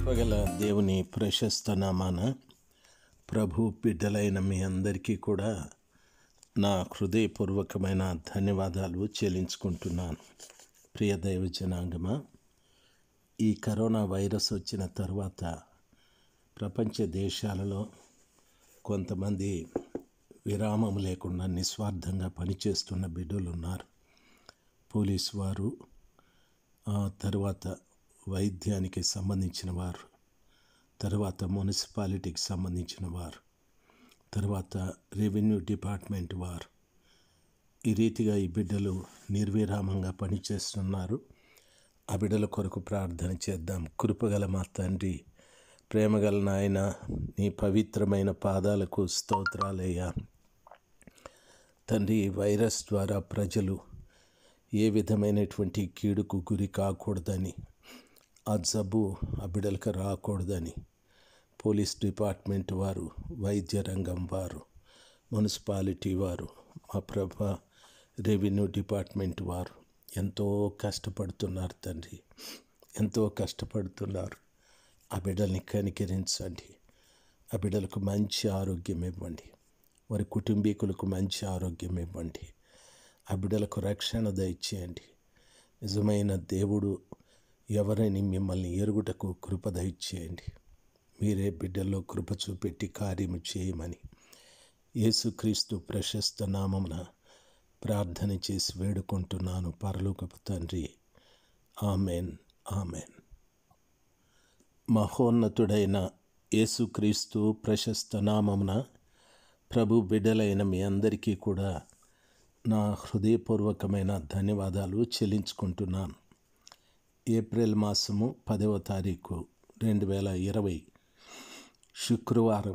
కృపగల దేవుని ప్రశస్త నామాన ప్రభు బిడ్డలైన మీ అందరికీ కూడా నా హృదయపూర్వకమైన ధన్యవాదాలు చెల్లించుకుంటున్నాను ప్రియ దైవ జనాంగమా ఈ కరోనా వైరస్ వచ్చిన తర్వాత ప్రపంచ దేశాలలో కొంతమంది విరామం లేకుండా నిస్వార్థంగా పనిచేస్తున్న బిడ్డలు ఉన్నారు పోలీసు వారు ఆ తర్వాత వైద్యానికి సంబంధించిన వారు తర్వాత మున్సిపాలిటీకి సంబంధించిన వారు తర్వాత రెవెన్యూ డిపార్ట్మెంట్ వారు ఈ రీతిగా ఈ బిడ్డలు నిర్విరామంగా పనిచేస్తున్నారు ఆ బిడ్డల కొరకు ప్రార్థన చేద్దాం కృపగల మా తండ్రి ప్రేమగల నాయన నీ పవిత్రమైన పాదాలకు స్తోత్రాలయ్యా తండ్రి ఈ వైరస్ ద్వారా ప్రజలు ఏ విధమైనటువంటి కీడుకు గురి కాకూడదని ఆ జబ్బు ఆ బిడ్డలకు రాకూడదని పోలీస్ డిపార్ట్మెంట్ వారు వైద్య రంగం వారు మున్సిపాలిటీ వారు మా ప్రభ రెవెన్యూ డిపార్ట్మెంట్ వారు ఎంతో కష్టపడుతున్నారు తండ్రి ఎంతో కష్టపడుతున్నారు ఆ బిడ్డల్ని కనికరించండి ఆ బిడ్డలకు మంచి ఆరోగ్యం ఇవ్వండి వారి కుటుంబీకులకు మంచి ఆరోగ్యం ఇవ్వండి ఆ బిడ్డలకు రక్షణ దయచేయండి నిజమైన దేవుడు ఎవరైనా మిమ్మల్ని ఎరుగుటకు కృప దయచేయండి మీరే బిడ్డల్లో కృప చూపెట్టి కార్యము చేయమని యేసుక్రీస్తు ప్రశస్త నామమున ప్రార్థన చేసి వేడుకుంటున్నాను పరలోకపు తండ్రి ఆమెన్ ఆమెన్ మహోన్నతుడైన యేసుక్రీస్తు ప్రశస్త నామమున ప్రభు బిడ్డలైన మీ అందరికీ కూడా నా హృదయపూర్వకమైన ధన్యవాదాలు చెల్లించుకుంటున్నాను ఏప్రిల్ మాసము పదవ తారీఖు రెండు వేల ఇరవై శుక్రవారం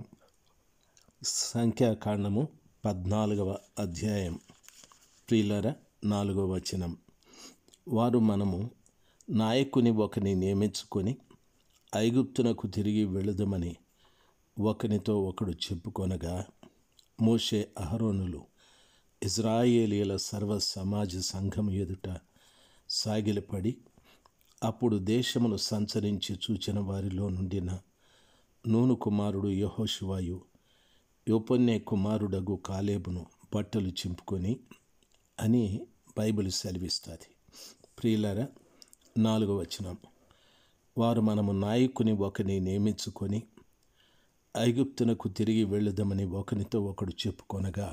సంఖ్యాకాండము పద్నాలుగవ అధ్యాయం ప్రియులర నాలుగవ వచనం వారు మనము నాయకుని ఒకని నియమించుకొని ఐగుప్తునకు తిరిగి వెళుదమని ఒకనితో ఒకడు చెప్పుకొనగా మోషే అహరోనులు ఇజ్రాయేలీల సర్వ సమాజ సంఘం ఎదుట సాగిలపడి అప్పుడు దేశమును సంచరించి చూచిన వారిలో నుండిన నూను కుమారుడు యహోశివాయు యోపన్నే కుమారుడగు కాలేబును బట్టలు చింపుకొని అని బైబిల్ సెలవిస్తుంది ప్రియులర నాలుగవ వచనం వారు మనము నాయకుని ఒకని నియమించుకొని ఐగుప్తునకు తిరిగి వెళ్ళుదామని ఒకనితో ఒకడు చెప్పుకొనగా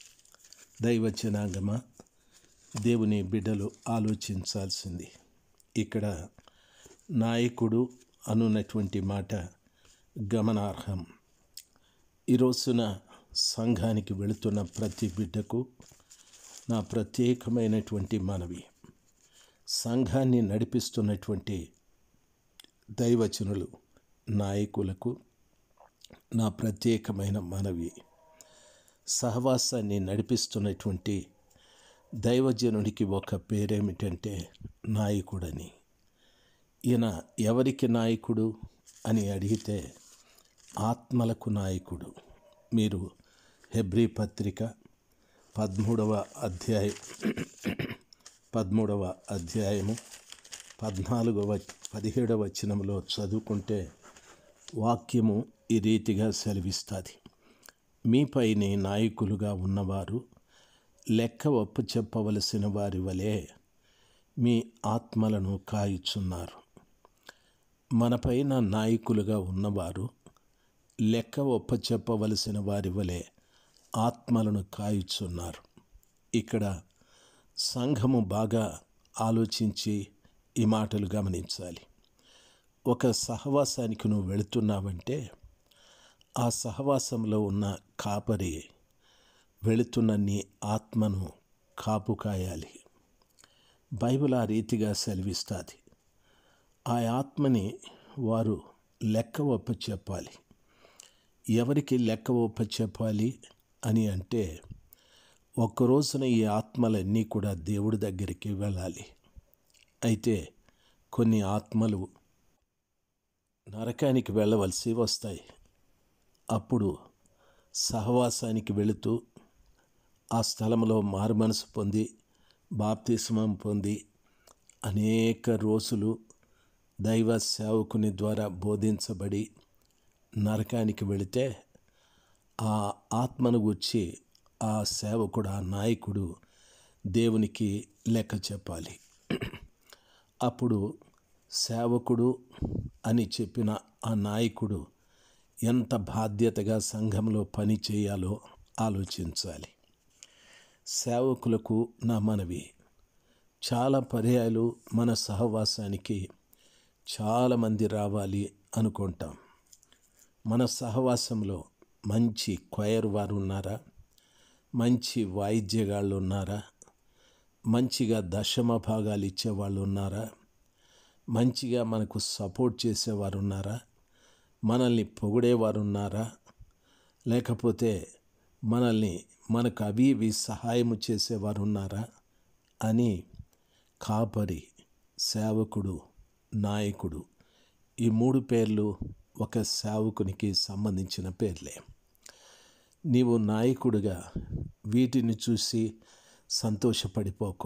దైవచనాగమ దేవుని బిడ్డలు ఆలోచించాల్సింది ఇక్కడ నాయకుడు అనున్నటువంటి మాట గమనార్హం ఈ రోజున సంఘానికి వెళుతున్న ప్రతి బిడ్డకు నా ప్రత్యేకమైనటువంటి మనవి సంఘాన్ని నడిపిస్తున్నటువంటి దైవచనులు నాయకులకు నా ప్రత్యేకమైన మనవి సహవాసాన్ని నడిపిస్తున్నటువంటి దైవజనుడికి ఒక పేరేమిటంటే నాయకుడని ఈయన ఎవరికి నాయకుడు అని అడిగితే ఆత్మలకు నాయకుడు మీరు హెబ్రీ పత్రిక పదమూడవ అధ్యాయం పదమూడవ అధ్యాయము పద్నాలుగవ పదిహేడవ వచనంలో చదువుకుంటే వాక్యము ఈ రీతిగా సెలవిస్తుంది మీపైనే నాయకులుగా ఉన్నవారు లెక్క ఒప్పు చెప్పవలసిన వారి వలె మీ ఆత్మలను కాయుచున్నారు మనపైన నాయకులుగా ఉన్నవారు లెక్క ఒప్ప చెప్పవలసిన వారి వలె ఆత్మలను కాయుచున్నారు ఇక్కడ సంఘము బాగా ఆలోచించి ఈ మాటలు గమనించాలి ఒక సహవాసానికి నువ్వు వెళుతున్నావంటే ఆ సహవాసంలో ఉన్న కాపరి వెళుతున్న నీ ఆత్మను కాపు కాయాలి బైబిల్ ఆ రీతిగా సెలవిస్తుంది ఆ ఆత్మని వారు లెక్క ఒప్ప చెప్పాలి ఎవరికి లెక్క ఒప్ప చెప్పాలి అని అంటే ఒక్కరోజున ఈ ఆత్మలన్నీ కూడా దేవుడి దగ్గరికి వెళ్ళాలి అయితే కొన్ని ఆత్మలు నరకానికి వెళ్ళవలసి వస్తాయి అప్పుడు సహవాసానికి వెళుతూ ఆ స్థలంలో మారుమనసు పొంది బాప్తిస్మం పొంది అనేక రోజులు దైవ సేవకుని ద్వారా బోధించబడి నరకానికి వెళితే ఆ ఆత్మను గుర్చి ఆ సేవకుడు ఆ నాయకుడు దేవునికి లెక్క చెప్పాలి అప్పుడు సేవకుడు అని చెప్పిన ఆ నాయకుడు ఎంత బాధ్యతగా సంఘంలో పని చేయాలో ఆలోచించాలి సేవకులకు నా మనవి చాలా పర్యాయాలు మన సహవాసానికి చాలామంది రావాలి అనుకుంటాం మన సహవాసంలో మంచి క్వైర్ వారు ఉన్నారా మంచి వాయిద్యగాళ్ళు ఉన్నారా మంచిగా దశమ భాగాలు ఇచ్చేవాళ్ళు ఉన్నారా మంచిగా మనకు సపోర్ట్ చేసేవారు ఉన్నారా మనల్ని పొగిడేవారు ఉన్నారా లేకపోతే మనల్ని మనకు అవి ఇవి సహాయము చేసేవారు ఉన్నారా అని కాపరి సేవకుడు నాయకుడు ఈ మూడు పేర్లు ఒక సేవకునికి సంబంధించిన పేర్లే నీవు నాయకుడిగా వీటిని చూసి సంతోషపడిపోకు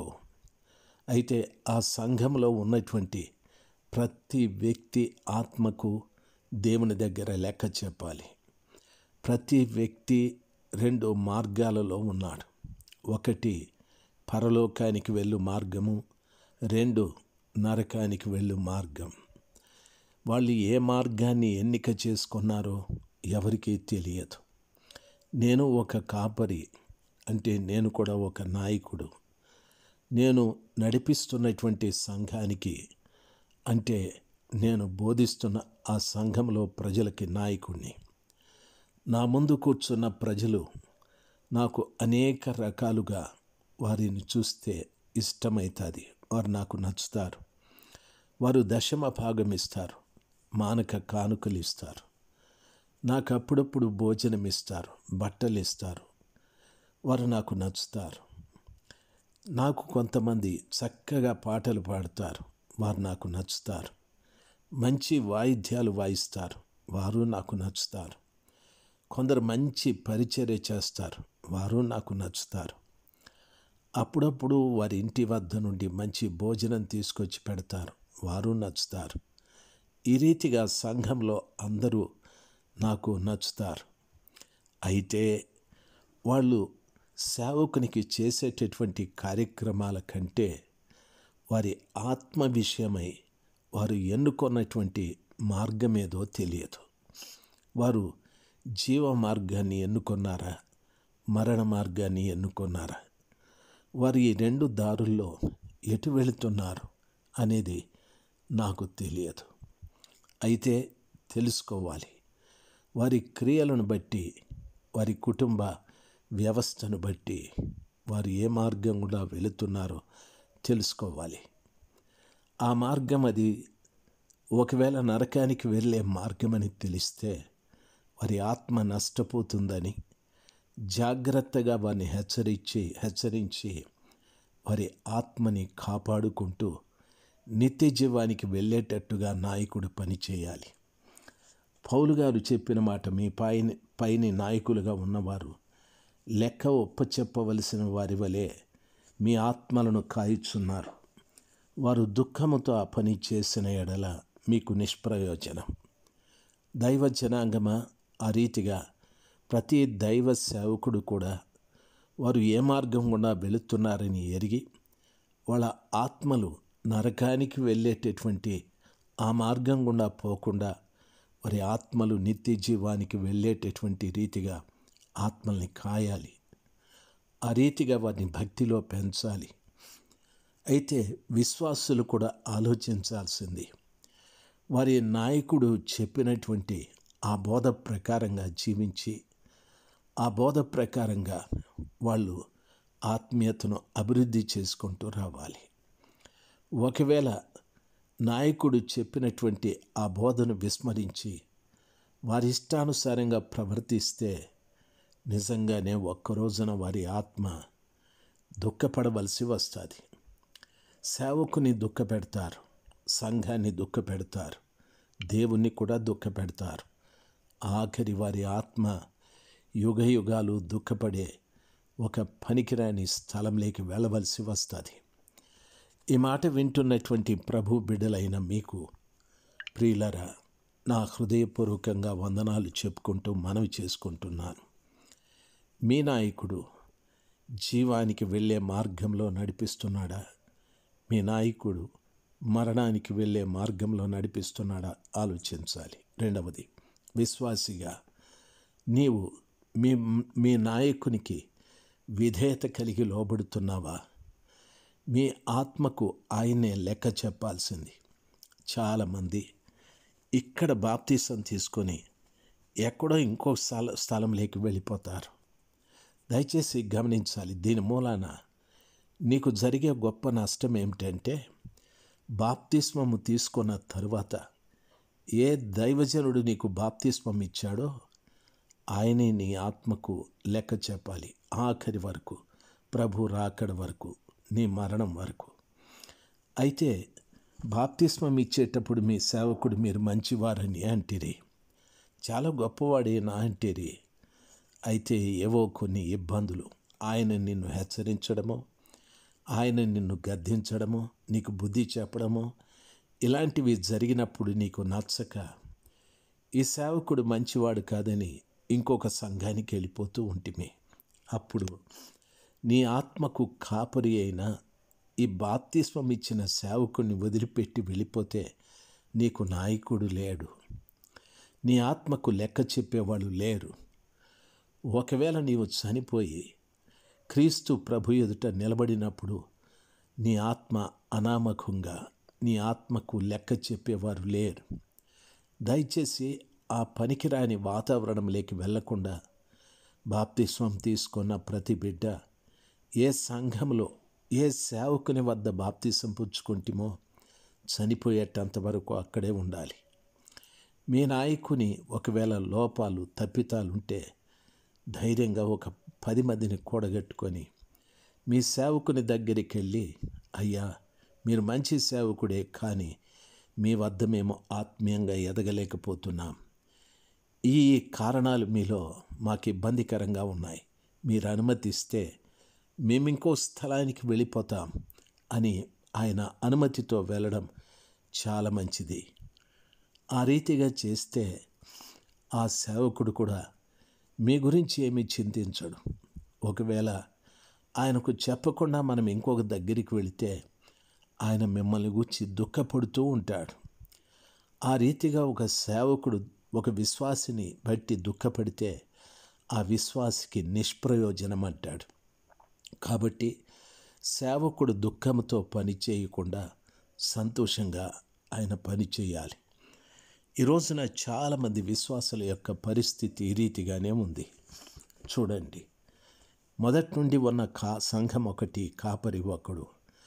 అయితే ఆ సంఘంలో ఉన్నటువంటి ప్రతి వ్యక్తి ఆత్మకు దేవుని దగ్గర లెక్క చెప్పాలి ప్రతి వ్యక్తి రెండు మార్గాలలో ఉన్నాడు ఒకటి పరలోకానికి వెళ్ళు మార్గము రెండు నరకానికి వెళ్ళు మార్గం వాళ్ళు ఏ మార్గాన్ని ఎన్నిక చేసుకున్నారో ఎవరికీ తెలియదు నేను ఒక కాపరి అంటే నేను కూడా ఒక నాయకుడు నేను నడిపిస్తున్నటువంటి సంఘానికి అంటే నేను బోధిస్తున్న ఆ సంఘంలో ప్రజలకి నాయకుడిని నా ముందు కూర్చున్న ప్రజలు నాకు అనేక రకాలుగా వారిని చూస్తే ఇష్టమవుతుంది వారు నాకు నచ్చుతారు వారు దశమ భాగం ఇస్తారు మానక కానుకలు ఇస్తారు నాకు అప్పుడప్పుడు భోజనం ఇస్తారు బట్టలు ఇస్తారు వారు నాకు నచ్చుతారు నాకు కొంతమంది చక్కగా పాటలు పాడతారు వారు నాకు నచ్చుతారు మంచి వాయిద్యాలు వాయిస్తారు వారు నాకు నచ్చుతారు కొందరు మంచి పరిచర్య చేస్తారు వారు నాకు నచ్చుతారు అప్పుడప్పుడు వారి ఇంటి వద్ద నుండి మంచి భోజనం తీసుకొచ్చి పెడతారు వారు నచ్చుతారు ఈ రీతిగా సంఘంలో అందరూ నాకు నచ్చుతారు అయితే వాళ్ళు సేవకునికి చేసేటటువంటి కార్యక్రమాల కంటే వారి ఆత్మ విషయమై వారు ఎన్నుకున్నటువంటి మార్గమేదో తెలియదు వారు జీవ మార్గాన్ని ఎన్నుకున్నారా మరణ మార్గాన్ని ఎన్నుకున్నారా వారు ఈ రెండు దారుల్లో ఎటు వెళుతున్నారు అనేది నాకు తెలియదు అయితే తెలుసుకోవాలి వారి క్రియలను బట్టి వారి కుటుంబ వ్యవస్థను బట్టి వారు ఏ మార్గం కూడా వెళుతున్నారో తెలుసుకోవాలి ఆ మార్గం అది ఒకవేళ నరకానికి వెళ్ళే మార్గమని తెలిస్తే వారి ఆత్మ నష్టపోతుందని జాగ్రత్తగా వారిని హెచ్చరించి హెచ్చరించి వారి ఆత్మని కాపాడుకుంటూ నిత్య జీవానికి వెళ్ళేటట్టుగా నాయకుడు పనిచేయాలి పౌలు గారు చెప్పిన మాట మీ పైన పైని నాయకులుగా ఉన్నవారు లెక్క ఒప్ప చెప్పవలసిన వారి వలె మీ ఆత్మలను కాయిచున్నారు వారు దుఃఖముతో ఆ పని చేసిన ఎడల మీకు నిష్ప్రయోజనం దైవ జనాంగమా ఆ రీతిగా ప్రతి దైవ సేవకుడు కూడా వారు ఏ మార్గం గుండా వెళుతున్నారని ఎరిగి వాళ్ళ ఆత్మలు నరకానికి వెళ్ళేటటువంటి ఆ మార్గం గుండా పోకుండా వారి ఆత్మలు నిత్య జీవానికి వెళ్ళేటటువంటి రీతిగా ఆత్మల్ని కాయాలి ఆ రీతిగా వారిని భక్తిలో పెంచాలి అయితే విశ్వాసులు కూడా ఆలోచించాల్సింది వారి నాయకుడు చెప్పినటువంటి ఆ బోధ ప్రకారంగా జీవించి ఆ బోధ ప్రకారంగా వాళ్ళు ఆత్మీయతను అభివృద్ధి చేసుకుంటూ రావాలి ఒకవేళ నాయకుడు చెప్పినటువంటి ఆ బోధను విస్మరించి వారి ఇష్టానుసారంగా ప్రవర్తిస్తే నిజంగానే ఒక్కరోజున వారి ఆత్మ దుఃఖపడవలసి వస్తుంది సేవకుని దుఃఖపెడతారు సంఘాన్ని దుఃఖపెడతారు దేవుణ్ణి కూడా దుఃఖపెడతారు ఆఖరి వారి ఆత్మ యుగ యుగాలు దుఃఖపడే ఒక పనికిరాని స్థలంలోకి వెళ్ళవలసి వస్తుంది ఈ మాట వింటున్నటువంటి ప్రభు బిడ్డలైన మీకు ప్రియులరా నా హృదయపూర్వకంగా వందనాలు చెప్పుకుంటూ మనవి చేసుకుంటున్నాను మీ నాయకుడు జీవానికి వెళ్ళే మార్గంలో నడిపిస్తున్నాడా మీ నాయకుడు మరణానికి వెళ్ళే మార్గంలో నడిపిస్తున్నాడా ఆలోచించాలి రెండవది విశ్వాసిగా నీవు మీ మీ నాయకునికి విధేయత కలిగి లోబడుతున్నావా మీ ఆత్మకు ఆయనే లెక్క చెప్పాల్సింది చాలామంది ఇక్కడ బాప్తీసం తీసుకొని ఎక్కడో ఇంకో స్థల స్థలంలోకి వెళ్ళిపోతారు దయచేసి గమనించాలి దీని మూలాన నీకు జరిగే గొప్ప నష్టం ఏమిటంటే బాప్తిస్మము తీసుకున్న తరువాత ఏ దైవజనుడు నీకు బాప్తిస్మం ఇచ్చాడో ఆయనే నీ ఆత్మకు లెక్క చెప్పాలి ఆఖరి వరకు ప్రభు రాకడ వరకు నీ మరణం వరకు అయితే బాప్తిస్మం ఇచ్చేటప్పుడు మీ సేవకుడు మీరు మంచివారని అంటిరి చాలా గొప్పవాడేనా అంటిరి అయితే ఏవో కొన్ని ఇబ్బందులు ఆయన నిన్ను హెచ్చరించడమో ఆయన నిన్ను గద్దించడమో నీకు బుద్ధి చెప్పడమో ఇలాంటివి జరిగినప్పుడు నీకు నచ్చక ఈ సేవకుడు మంచివాడు కాదని ఇంకొక సంఘానికి వెళ్ళిపోతూ ఉంటిమి అప్పుడు నీ ఆత్మకు కాపరి అయిన ఈ బాప్తిస్వం ఇచ్చిన సేవకుడిని వదిలిపెట్టి వెళ్ళిపోతే నీకు నాయకుడు లేడు నీ ఆత్మకు లెక్క చెప్పేవాళ్ళు లేరు ఒకవేళ నీవు చనిపోయి క్రీస్తు ప్రభు ఎదుట నిలబడినప్పుడు నీ ఆత్మ అనామకంగా నీ ఆత్మకు లెక్క చెప్పేవారు లేరు దయచేసి ఆ పనికిరాని వాతావరణంలోకి వెళ్లకుండా బాప్తిస్వం తీసుకున్న ప్రతి బిడ్డ ఏ సంఘంలో ఏ సేవకుని వద్ద బాప్తిసం పుచ్చుకుంటామో చనిపోయేటంత వరకు అక్కడే ఉండాలి మీ నాయకుని ఒకవేళ లోపాలు తప్పితాలుంటే ధైర్యంగా ఒక పది మందిని కూడగట్టుకొని మీ సేవకుని దగ్గరికి వెళ్ళి అయ్యా మీరు మంచి సేవకుడే కానీ మీ వద్ద మేము ఆత్మీయంగా ఎదగలేకపోతున్నాం ఈ కారణాలు మీలో మాకు ఇబ్బందికరంగా ఉన్నాయి మీరు అనుమతిస్తే మేము ఇంకో స్థలానికి వెళ్ళిపోతాం అని ఆయన అనుమతితో వెళ్ళడం చాలా మంచిది ఆ రీతిగా చేస్తే ఆ సేవకుడు కూడా మీ గురించి ఏమీ చింతించడు ఒకవేళ ఆయనకు చెప్పకుండా మనం ఇంకొక దగ్గరికి వెళితే ఆయన మిమ్మల్ని గురించి దుఃఖపడుతూ ఉంటాడు ఆ రీతిగా ఒక సేవకుడు ఒక విశ్వాసిని బట్టి దుఃఖపడితే ఆ విశ్వాసికి నిష్ప్రయోజనం అంటాడు కాబట్టి సేవకుడు దుఃఖంతో పని చేయకుండా సంతోషంగా ఆయన పని చేయాలి ఈ రోజున చాలామంది విశ్వాసుల యొక్క పరిస్థితి ఈ రీతిగానే ఉంది చూడండి మొదటి నుండి ఉన్న కా సంఘం ఒకటి కాపరి ఒకడు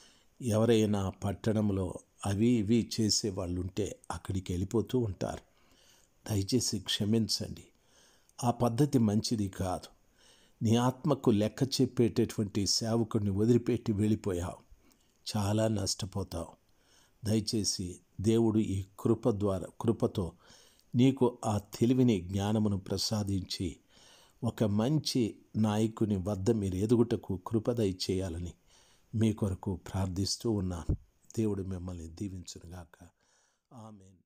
ఎవరైనా పట్టణంలో అవి ఇవి చేసే వాళ్ళు ఉంటే అక్కడికి వెళ్ళిపోతూ ఉంటారు దయచేసి క్షమించండి ఆ పద్ధతి మంచిది కాదు నీ ఆత్మకు లెక్క చెప్పేటటువంటి సేవకుడిని వదిలిపెట్టి వెళ్ళిపోయావు చాలా నష్టపోతావు దయచేసి దేవుడు ఈ కృప ద్వారా కృపతో నీకు ఆ తెలివిని జ్ఞానమును ప్రసాదించి ఒక మంచి నాయకుని వద్ద మీరు ఎదుగుటకు కృప దయచేయాలని మీ కొరకు ప్రార్థిస్తూ ఉన్నాను దేవుడు మిమ్మల్ని దీవించునుగాక ఆమెన్